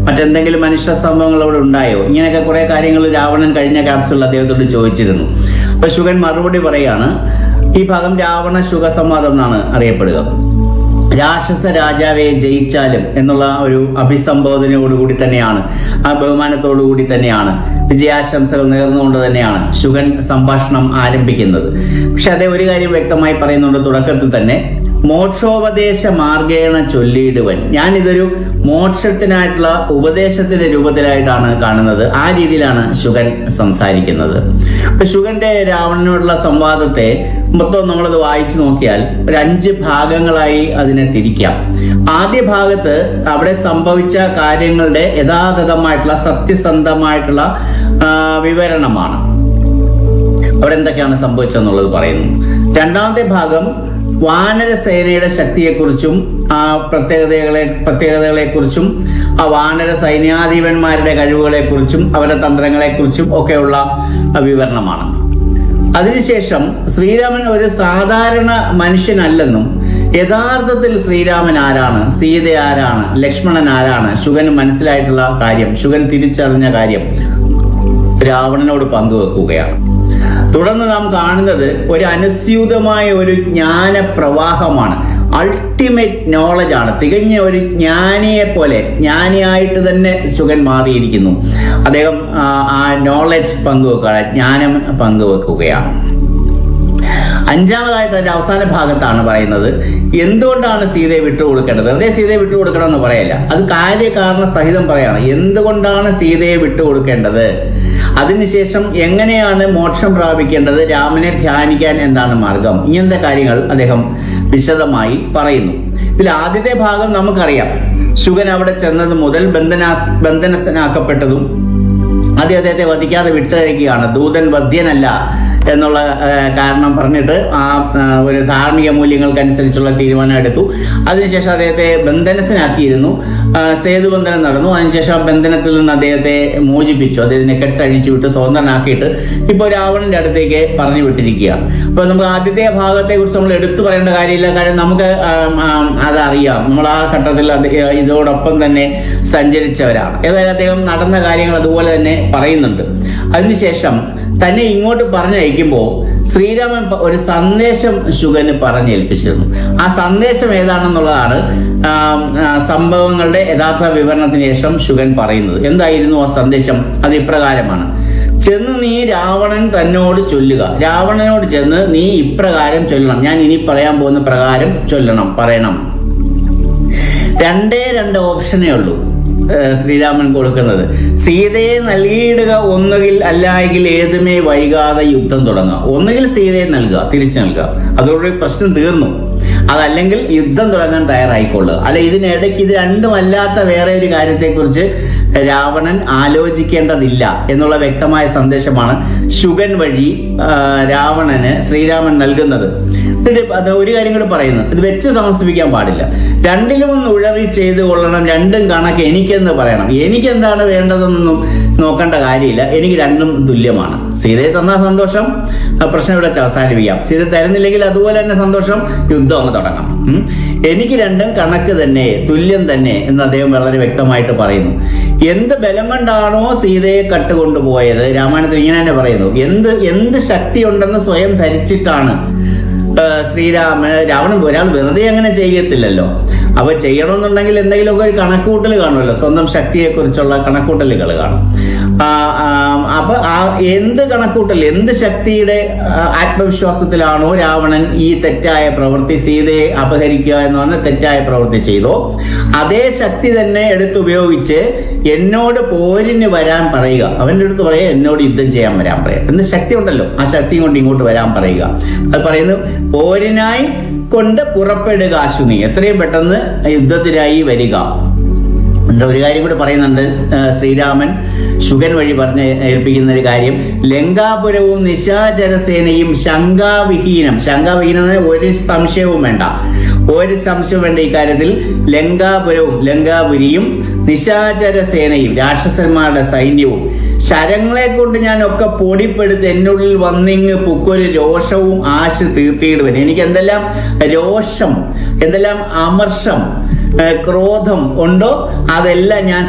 മറ്റെന്തെങ്കിലും മനുഷ്യ സംഭവങ്ങൾ അവിടെ ഉണ്ടായോ ഇങ്ങനെയൊക്കെ കുറെ കാര്യങ്ങൾ രാവണൻ കഴിഞ്ഞ ക്യാപ്സുകളിൽ അദ്ദേഹത്തോട് ചോദിച്ചിരുന്നു അപ്പൊ ശുഗൻ മറുപടി പറയാണ് ഈ ഭാഗം രാവണ ശുഗ സംവാദം എന്നാണ് അറിയപ്പെടുക രാക്ഷസ രാജാവെ ജയിച്ചാലും എന്നുള്ള ഒരു അഭിസംബോധനയോടുകൂടി തന്നെയാണ് ആ ബഹുമാനത്തോടു കൂടി തന്നെയാണ് വിജയാശംസകൾ നേർന്നുകൊണ്ട് തന്നെയാണ് ശുഗൻ സംഭാഷണം ആരംഭിക്കുന്നത് പക്ഷെ അതേ ഒരു കാര്യം വ്യക്തമായി പറയുന്നുണ്ട് തുടക്കത്തിൽ തന്നെ മോക്ഷോപദേശ മാർഗേണ ചൊല്ലിയിടുവൻ ഞാൻ ഇതൊരു മോക്ഷത്തിനായിട്ടുള്ള ഉപദേശത്തിന്റെ രൂപത്തിലായിട്ടാണ് കാണുന്നത് ആ രീതിയിലാണ് ശുഗൻ സംസാരിക്കുന്നത് അപ്പൊ ശുഗന്റെ രാവണനോടുള്ള സംവാദത്തെ മൊത്തം നമ്മളത് വായിച്ചു നോക്കിയാൽ ഒരു അഞ്ച് ഭാഗങ്ങളായി അതിനെ തിരിക്കാം ആദ്യ ഭാഗത്ത് അവിടെ സംഭവിച്ച കാര്യങ്ങളുടെ യഥാതഥമായിട്ടുള്ള സത്യസന്ധമായിട്ടുള്ള ആ, വിവരണമാണ് അവിടെ എന്തൊക്കെയാണ് സംഭവിച്ചതെന്നുള്ളത് പറയുന്നു രണ്ടാമത്തെ ഭാഗം വാനരസേനയുടെ ശക്തിയെക്കുറിച്ചും ആ പ്രത്യേകതകളെ പ്രത്യേകതകളെക്കുറിച്ചും ആ വാനര സൈന്യാധിപന്മാരുടെ കഴിവുകളെക്കുറിച്ചും അവരുടെ തന്ത്രങ്ങളെക്കുറിച്ചും ഒക്കെയുള്ള ആ, വിവരണമാണ് അതിനുശേഷം ശ്രീരാമൻ ഒരു സാധാരണ മനുഷ്യനല്ലെന്നും യഥാർത്ഥത്തിൽ ശ്രീരാമൻ ആരാണ് സീത ആരാണ് ലക്ഷ്മണൻ ആരാണ് ശുഗന് മനസ്സിലായിട്ടുള്ള കാര്യം ശുഗൻ തിരിച്ചറിഞ്ഞ കാര്യം രാവണനോട് പങ്കുവെക്കുകയാണ് തുടർന്ന് നാം കാണുന്നത് ഒരു അനുസ്യൂതമായ ഒരു ജ്ഞാന പ്രവാഹമാണ് അൾട്ടിമേറ്റ് നോളജ് ആണ് തികഞ്ഞ ഒരു ജ്ഞാനിയെ പോലെ ജ്ഞാനിയായിട്ട് തന്നെ ശുഗൻ മാറിയിരിക്കുന്നു അദ്ദേഹം ആ, ആ നോളജ് പങ്കുവെക്കുകയാണ് ജ്ഞാനം പങ്കുവെക്കുകയാണ് അഞ്ചാമതായിട്ട് അതിന്റെ അവസാന ഭാഗത്താണ് പറയുന്നത് എന്തുകൊണ്ടാണ് സീതയെ വിട്ടുകൊടുക്കേണ്ടത് വെറുതെ സീതയെ വിട്ടുകൊടുക്കണം എന്ന് പറയല്ല അത് കാര്യകാരണ സഹിതം പറയാണ് എന്തുകൊണ്ടാണ് സീതയെ വിട്ടുകൊടുക്കേണ്ടത് അതിനുശേഷം എങ്ങനെയാണ് മോക്ഷം പ്രാപിക്കേണ്ടത് രാമനെ ധ്യാനിക്കാൻ എന്താണ് മാർഗം ഇങ്ങനത്തെ കാര്യങ്ങൾ അദ്ദേഹം വിശദമായി പറയുന്നു ഇതിൽ ആദ്യത്തെ ഭാഗം നമുക്കറിയാം ശുഗൻ അവിടെ ചെന്നത് മുതൽ ബന്ധനാസ് ബന്ധനസ്ഥനാക്കപ്പെട്ടതും ആദ്യം അദ്ദേഹത്തെ വധിക്കാതെ വിട്ടയക്കുകയാണ് ദൂതൻ വധ്യനല്ല എന്നുള്ള ആ, കാരണം പറഞ്ഞിട്ട് ആ ആ, ഒരു ധാർമ്മിക മൂല്യങ്ങൾക്കനുസരിച്ചുള്ള തീരുമാനം എടുത്തു അതിനുശേഷം അദ്ദേഹത്തെ ബന്ധനസ്ഥനാക്കിയിരുന്നു ആ, സേതുബന്ധനം നടന്നു അതിനുശേഷം ആ ബന്ധനത്തിൽ നിന്ന് അദ്ദേഹത്തെ മോചിപ്പിച്ചു അദ്ദേഹത്തിനെ കെട്ടഴിച്ചു വിട്ട് സ്വതന്ത്രനാക്കിയിട്ട് ഇപ്പോൾ രാവണന്റെ അടുത്തേക്ക് പറഞ്ഞു വിട്ടിരിക്കുകയാണ് അപ്പൊ നമുക്ക് ആദ്യത്തെ ഭാഗത്തെ കുറിച്ച് നമ്മൾ എടുത്തു പറയേണ്ട കാര്യമില്ല കാര്യം നമുക്ക് ആം, ആം, അതറിയാം നമ്മൾ ആ ഘട്ടത്തിൽ അത് ഇതോടൊപ്പം തന്നെ സഞ്ചരിച്ചവരാണ് ഏതായാലും അദ്ദേഹം നടന്ന കാര്യങ്ങൾ അതുപോലെ തന്നെ പറയുന്നുണ്ട് അതിനുശേഷം തന്നെ ഇങ്ങോട്ട് പറഞ്ഞയക്കുമ്പോൾ ശ്രീരാമൻ പ- ഒരു സന്ദേശം ശുഗന് പറഞ്ഞേൽപ്പിച്ചിരുന്നു ആ സന്ദേശം ഏതാണെന്നുള്ളതാണ് ആം, ആ, സംഭവങ്ങളുടെ യഥാർത്ഥ വിവരണത്തിന് ശേഷം ശുഗൻ പറയുന്നത് എന്തായിരുന്നു ആ സന്ദേശം അത് ഇപ്രകാരമാണ് ചെന്ന് നീ രാവണൻ തന്നോട് ചൊല്ലുക രാവണനോട് ചെന്ന് നീ ഇപ്രകാരം ചൊല്ലണം ഞാൻ ഇനി പറയാൻ പോകുന്ന പ്രകാരം ചൊല്ലണം പറയണം രണ്ടേ രണ്ട് ഓപ്ഷനേ ഉള്ളൂ ഏഹ് ശ്രീരാമൻ കൊടുക്കുന്നത് സീതയെ നൽകിയിടുക ഒന്നുകിൽ അല്ലായെങ്കിൽ ഏതുമേ വൈകാതെ യുദ്ധം തുടങ്ങുക ഒന്നുകിൽ സീതയെ നൽകുക തിരിച്ചു നൽകുക അതോടുകൂടി പ്രശ്നം തീർന്നു അതല്ലെങ്കിൽ യുദ്ധം തുടങ്ങാൻ തയ്യാറായിക്കൊള്ളുക അല്ല ഇതിനിടയ്ക്ക് ഇത് രണ്ടും അല്ലാത്ത വേറെ ഒരു കാര്യത്തെക്കുറിച്ച് രാവണൻ ആലോചിക്കേണ്ടതില്ല എന്നുള്ള വ്യക്തമായ സന്ദേശമാണ് ശുഗൻ വഴി ആ, രാവണന് ശ്രീരാമൻ നൽകുന്നത് എന്നിട്ട് അത് ഒരു കാര്യം കൂടി പറയുന്നു ഇത് വെച്ച് താമസിപ്പിക്കാൻ പാടില്ല രണ്ടിലും ഒന്ന് ഉഴറി ചെയ്ത് കൊള്ളണം രണ്ടും കണക്ക് എനിക്കെന്ന് പറയണം എനിക്ക് എന്താണ് വേണ്ടതെന്നൊന്നും നോക്കേണ്ട കാര്യമില്ല എനിക്ക് രണ്ടും തുല്യമാണ് സീതയെ തന്ന സന്തോഷം ആ പ്രശ്നം ഇവിടെ വെച്ച് അവസാനിപ്പിക്കാം സീത തരുന്നില്ലെങ്കിൽ അതുപോലെ തന്നെ സന്തോഷം യുദ്ധം അങ്ങ് തുടങ്ങാം ഉം. എനിക്ക് രണ്ടും കണക്ക് തന്നെ തുല്യം തന്നെ എന്ന് അദ്ദേഹം വളരെ വ്യക്തമായിട്ട് പറയുന്നു എന്ത് ബലം കൊണ്ടാണോ സീതയെ കട്ടുകൊണ്ടുപോയത് രാമായണത്തിൽ ഇങ്ങനെ തന്നെ പറയുന്നു എന്ത് എന്ത് ശക്തി ഉണ്ടെന്ന് സ്വയം ധരിച്ചിട്ടാണ് ആ, ശ്രീരാമ രാവണൻ ഒരാൾ വെറുതെ അങ്ങനെ ചെയ്യത്തില്ലല്ലോ അപ്പൊ ചെയ്യണമെന്നുണ്ടെങ്കിൽ എന്തെങ്കിലുമൊക്കെ ഒരു കണക്കൂട്ടൽ കാണുമല്ലോ സ്വന്തം ശക്തിയെ കുറിച്ചുള്ള കണക്കൂട്ടലുകൾ കാണും ആ, ആ, അപ്പൊ ആ എന്ത് കണക്കൂട്ടൽ എന്ത് ശക്തിയുടെ ആ, ആത്മവിശ്വാസത്തിലാണോ രാവണൻ ഈ തെറ്റായ പ്രവൃത്തി സീതയെ അപഹരിക്കുക എന്ന് പറഞ്ഞ തെറ്റായ പ്രവൃത്തി ചെയ്തോ അതേ ശക്തി തന്നെ എടുത്തുപയോഗിച്ച് എന്നോട് പോരിന് വരാൻ പറയുക അവന്റെ അടുത്ത് പറയുക എന്നോട് യുദ്ധം ചെയ്യാൻ വരാൻ പറയുക എന്ത് ശക്തി ഉണ്ടല്ലോ ആ ശക്തി കൊണ്ട് ഇങ്ങോട്ട് വരാൻ പറയുക അത് പറയുന്നു പോരിനായി കൊണ്ട് പുറപ്പെടുക അശ്വിനി എത്രയും പെട്ടെന്ന് യുദ്ധത്തിനായി വരിക എന്നിട്ട് ഒരു കാര്യം കൂടി പറയുന്നുണ്ട് ആ, ശ്രീരാമൻ ശുഗൻ വഴി പറഞ്ഞ് ഏൽപ്പിക്കുന്ന ഒരു കാര്യം ലങ്കാപുരവും നിശാചരസേനയും ശങ്കാവിഹീനം ശങ്കാവിഹീനം എന്ന് പറഞ്ഞാൽ ഒരു സംശയവും വേണ്ട ഒരു സംശയവും വേണ്ട ഇക്കാര്യത്തിൽ ലങ്കാപുരവും ലങ്കാപുരിയും നിശാചര സേനയും രാക്ഷസന്മാരുടെ സൈന്യവും ശരങ്ങളെ കൊണ്ട് ഞാൻ ഒക്കെ പൊടിപ്പെടുത്ത് എന്നുള്ളിൽ വന്നിങ്ങ് പുക്കൊരു രോഷവും ആശ തീർത്തിയിടുവൻ എനിക്ക് എന്തെല്ലാം രോഷം എന്തെല്ലാം അമർഷം ഏഹ് ക്രോധം ഉണ്ടോ അതെല്ലാം ഞാൻ